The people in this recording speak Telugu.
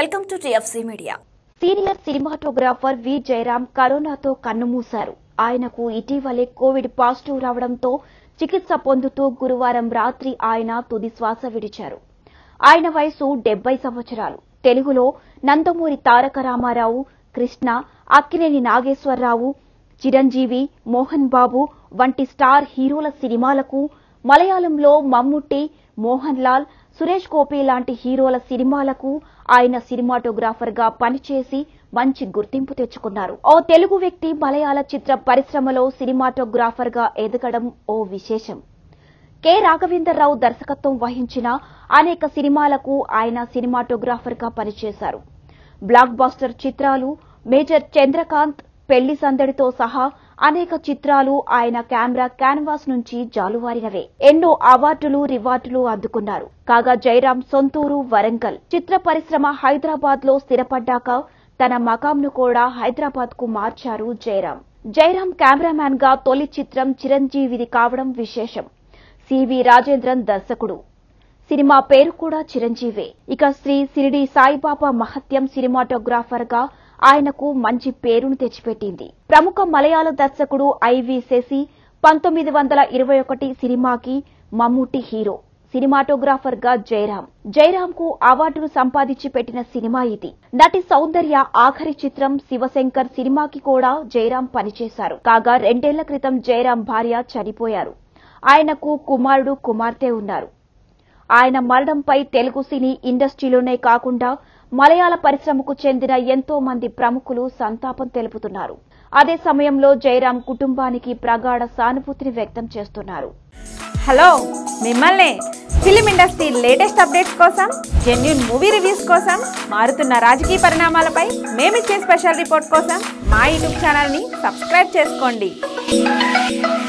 welcome to TFC media senior cinematographer V Jayaram కరోనాతో కన్నుమూశారు ఆయనకు ఇటీవలే కోవిడ్ పాజిటివ్ రావడంతో చికిత్స పొందుతూ గురువారం రాత్రి ఆయన తుది శ్వాస విడిచారు ఆయన వయసు డెబ్బై సంవత్సరాలు తెలుగులో నందమూరి తారక రామారావు కృష్ణ అక్కినేని నాగేశ్వరరావు చిరంజీవి మోహన్ బాబు వంటి స్టార్ హీరోల సినిమాలకు మలయాళంలో మమ్ముట్టి మోహన్ లాల్ సురేష్ గోపి లాంటి హీరోల సినిమాలకు ఆయన సినిమాటోగ్రాఫర్ గా పనిచేసి మంచి గుర్తింపు తెచ్చుకున్నారు ఓ తెలుగు వ్యక్తి మలయాళ చిత్ర పరిశ్రమలో సినిమాటోగ్రాఫర్ గా ఎదగడం ఓ విశేషం కె రాఘవేంద్రరావు దర్శకత్వం వహించిన అనేక సినిమాలకు ఆయన సినిమాటోగ్రాఫర్ గా పనిచేశారు బ్లాక్ బాస్టర్ చిత్రాలు మేజర్ చంద్రకాంత్ పెళ్లి సందడితో సహా అనేక చిత్రాలు ఆయన కెమెరా క్యాన్వాస్ నుంచి జాలువారినవే ఎన్నో అవార్డులు రివార్డులు అందుకున్నారు కాగా జయరాం సొంతూరు వరంగల్ చిత్ర పరిశ్రమ హైదరాబాద్ లో స్థిరపడ్డాక తన మకాంను కూడా హైదరాబాద్ కు మార్చారు జయరాం జయరాం కెమెరామ్యాన్ గా తొలి చిత్రం చిరంజీవిది కావడం విశేషం సివి రాజేంద్రన్ దర్శకుడు సినిమా పేరు కూడా చిరంజీవే ఇక శ్రీ సిరిడి సాయిబాబా మహత్యం సినిమాటోగ్రాఫర్ గా ఆయనకు మంచి పేరును తెచ్చిపెట్టింది ప్రముఖ మలయాళ దర్శకుడు ఐవి శశి పంతొమ్మిది వందల ఇరవై ఒకటి సినిమాకి మమ్ముట్టి హీరో సినిమాటోగ్రాఫర్ గా జయరాం జయరాం కు అవార్డును సంపాదించి పెట్టిన సినిమా ఇది నటి సౌందర్య ఆఖరి చిత్రం శివశంకర్ సినిమాకి కూడా జయరాం పనిచేశారు కాగా రెండేళ్ల క్రితం జయరాం భార్య చనిపోయారు ఆయనకు కుమారుడు కుమార్తె ఉన్నారు ఆయన మరణంపై తెలుగు సినీ ఇండస్ట్రీలోనే కాకుండా మలయాళ పరిశ్రమకు చెందిన ఎంతో మంది ప్రముఖులు సంతాపం తెలుపుతున్నారు అదే సమయంలో జయరాం కుటుంబానికి ప్రగాఢ సానుభూతిని వ్యక్తం చేస్తున్నారు హలో మిమ్మల్ని ఫిలిం ఇండస్ట్రీ లేటెస్ట్ అప్డేట్స్ కోసం జెన్యున్ మూవీ రివ్యూస్ కోసం మారుతున్న రాజకీయ పరిణామాలపై మేమిచ్చే స్పెషల్ రిపోర్ట్ కోసం మా యూట్యూబ్ ఛానల్ని సబ్స్క్రైబ్ చేసుకోండి